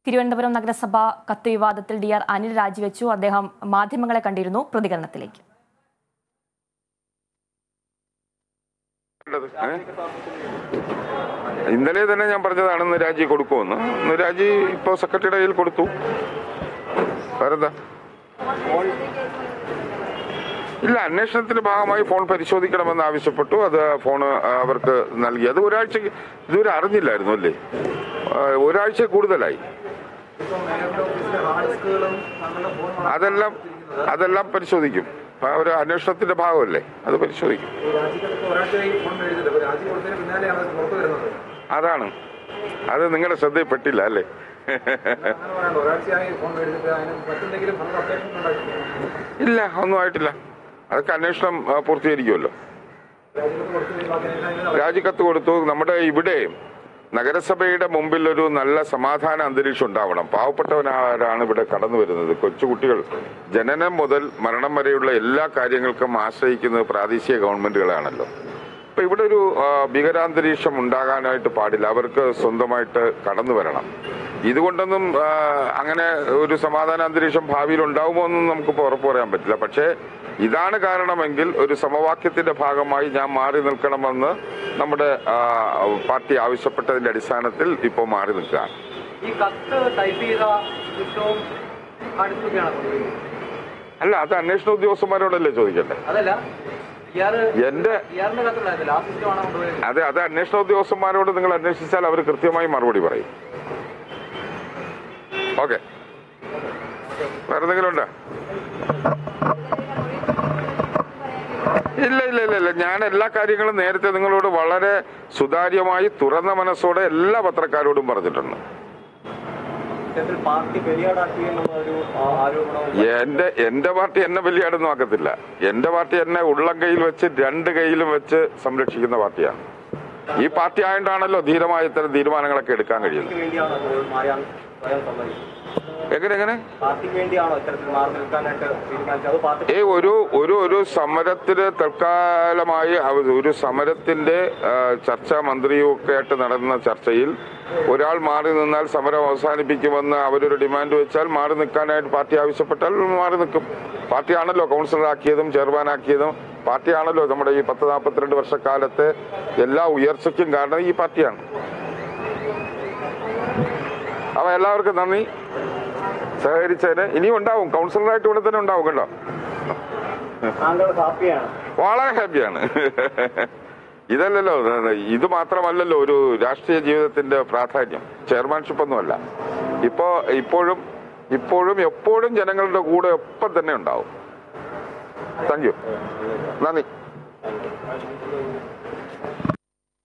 തിരുവനന്തപുരം നഗരസഭ കത്ത് വിവാദത്തിൽ ഡി ആർ അനിൽ രാജിവെച്ചു അദ്ദേഹം മാധ്യമങ്ങളെ കണ്ടിരുന്നു പ്രതികരണത്തിലേക്ക് വേണ്ടത്? ഏ? ഇന്നലെ തന്നെ ഞാൻ പറഞ്ഞതാണ് ഇന്ന് രാജി കൊടുക്കുമെന്ന് ഇന്ന് രാജി ഇപ്പോ സെക്രട്ടറിയുടെ കയ്യിൽ കൊടുത്തു വേറെന്താ ഇല്ല അന്വേഷണത്തിന്റെ ഭാഗമായി ഫോൺ പരിശോധിക്കണമെന്ന് ആവശ്യപ്പെട്ടു അത് ഫോൺ അവർക്ക് നൽകി അത് ഒരാഴ്ച ഇതുവരെ അറിഞ്ഞില്ലായിരുന്നു അല്ലേ ആ, ഒരാഴ്ച കൂടുതലായി അതെല്ലാം അതെല്ലാം പരിശോധിക്കും ആ, ഒരു അന്വേഷണത്തിന്റെ ഭാഗമല്ലേ അത് പരിശോധിക്കും അതാണ് അത് നിങ്ങളുടെ ശ്രദ്ധയിൽപ്പെട്ടില്ല അല്ലേ ഇല്ല ഒന്നും ആയിട്ടില്ല അതൊക്കെ അന്വേഷണം ആ, പൂർത്തീകരിക്കുമല്ലോ രാജിക്കത്ത് കൊടുത്തു നമ്മുടെ ഇവിടെ നഗരസഭയുടെ മുമ്പിൽ ഒരു നല്ല സമാധാന അന്തരീക്ഷം ഉണ്ടാവണം പാവപ്പെട്ടവനാരാണ് ഇവിടെ കടന്നു വരുന്നത് കൊച്ചുകുട്ടികൾ ജനനം മുതൽ മരണം വരെയുള്ള എല്ലാ കാര്യങ്ങൾക്കും ആശ്രയിക്കുന്നത് പ്രാദേശിക ഗവൺമെന്റുകളാണല്ലോ അപ്പൊ ഇവിടെ ഒരു ആ, ഭീകരാന്തരീക്ഷം ഉണ്ടാകാനായിട്ട് പാടില്ല അവർക്ക് സ്വന്തമായിട്ട് കടന്നു വരണം ഇതുകൊണ്ടൊന്നും ആ, അങ്ങനെ ഒരു സമാധാന അന്തരീക്ഷം ഭാവിയിൽ ഉണ്ടാവുമോ എന്നും നമുക്കിപ്പോൾ ഉറപ്പ് പറയാൻ പറ്റില്ല പക്ഷേ ഇതാണ് കാരണമെങ്കിൽ ഒരു സമവാക്യത്തിന്റെ ഭാഗമായി ഞാൻ മാറി നിൽക്കണമെന്ന് നമ്മുടെ ആ, പാർട്ടി ആവശ്യപ്പെട്ടതിന്റെ അടിസ്ഥാനത്തിൽ ഇപ്പോൾ മാറി നിൽക്കുകയാണ് ഈ കത്ത് ടൈപ്പ് ചെയ്ത കുറ്റവും അടുത്തൊക്കെയാണ് കൊണ്ടുപോയത് അല്ല അത് അന്വേഷണ ഉദ്യോഗസ്ഥന്മാരോടല്ലേ ചോദിക്കണ്ടേ അതല്ല ഇയാള് എന്റെ ഇയാളുടെ കത്തുണ്ടായിരുന്നില്ല ആ സിസ്റ്റമാണ് കൊണ്ടുപോയത് അതെ അത് അന്വേഷണ ഉദ്യോഗസ്ഥന്മാരോട് നിങ്ങൾ അന്വേഷിച്ചാൽ അവർ കൃത്യമായി മറുപടി പറയും ഓക്കെ വേറെ എന്തെങ്കിലും ഉണ്ടോ ഇല്ല ഇല്ല ഇല്ല ഇല്ല ഞാൻ എല്ലാ കാര്യങ്ങളും നേരത്തെ നിങ്ങളോട് വളരെ സുതാര്യമായി തുറന്ന മനസ്സോടെ എല്ലാ പത്രക്കാരോടും പറഞ്ഞിട്ടുണ്ട് ഇത്തരത്തിൽ പാർട്ടി ബലിയാടാക്കി എന്നുള്ള ഒരു ആ, ആരോപണവും എന്റെ എന്റെ പാർട്ടി എന്നെ ബലിയാടൊന്നും ആക്കത്തില്ല എന്റെ പാർട്ടി എന്നെ ഉള്ളം കയ്യിൽ വെച്ച് രണ്ട് കയ്യിലും വെച്ച് സംരക്ഷിക്കുന്ന പാർട്ടിയാണ് ഈ പാർട്ടി ആയതുകൊണ്ടാണല്ലോ ധീരമായ ഇത്തരം തീരുമാനങ്ങളൊക്കെ എടുക്കാൻ കഴിയുന്നത് പാർട്ടിക്ക് വേണ്ടിയാണോ അപ്പോൾ മാറാൻ സ്വയം സമ്മതിച്ചത് എങ്ങനെ എങ്ങനെ പാർട്ടിക്ക് വേണ്ടിയാണോ ഇത്തരത്തിൽ മാറി നിൽക്കാനായിട്ട് തീരുമാനിച്ചത് അത് പാർട്ടി ഏ ഒരു ഒരു ഒരു സമരത്തിന് തൽക്കാലമായി അവ- ഒരു സമരത്തിന്റെ ആ, ചർച്ച മന്ത്രിയും ഒക്കെ ആയിട്ട് നടന്ന ചർച്ചയിൽ ഒരാൾ മാറി നിന്നാൽ സമരം അവസാനിപ്പിക്കുമെന്ന് അവരൊരു ഡിമാൻഡ് വെച്ചാൽ മാറി നിൽക്കാനായിട്ട് പാർട്ടി ആവശ്യപ്പെട്ടാൽ മാറി നിൽക്കും പാർട്ടിയാണല്ലോ കൗൺസിലറാക്കിയതും ചെയർമാനാക്കിയതും പാർട്ടിയാണല്ലോ നമ്മുടെ ഈ പത്ത് നാൽപ്പത്തിരണ്ട് വർഷക്കാലത്തെ എല്ലാ ഉയർച്ചയ്ക്കും കാരണം ഈ പാർട്ടിയാണ് അപ്പൊ എല്ലാവർക്കും നന്ദി സഹകരിച്ചതിന് ഇനിയും ഉണ്ടാവും കൗൺസിലറായിട്ട് ഇവിടെ തന്നെ ഉണ്ടാവും കേട്ടോ താങ്കൾ ഹാപ്പിയാണ് വളരെ ഹാപ്പിയാണ് ഇതല്ലല്ലോ ഇത് മാത്രമല്ലല്ലോ ഒരു രാഷ്ട്രീയ ജീവിതത്തിന്റെ പ്രാധാന്യം ചെയർമാൻഷിപ്പ് ഒന്നുമല്ല ഇപ്പോ ഇപ്പോഴും ഇപ്പോഴും എപ്പോഴും ജനങ്ങളുടെ കൂടെ ഒപ്പം തന്നെ ഉണ്ടാവും താങ്ക് യു നന്ദി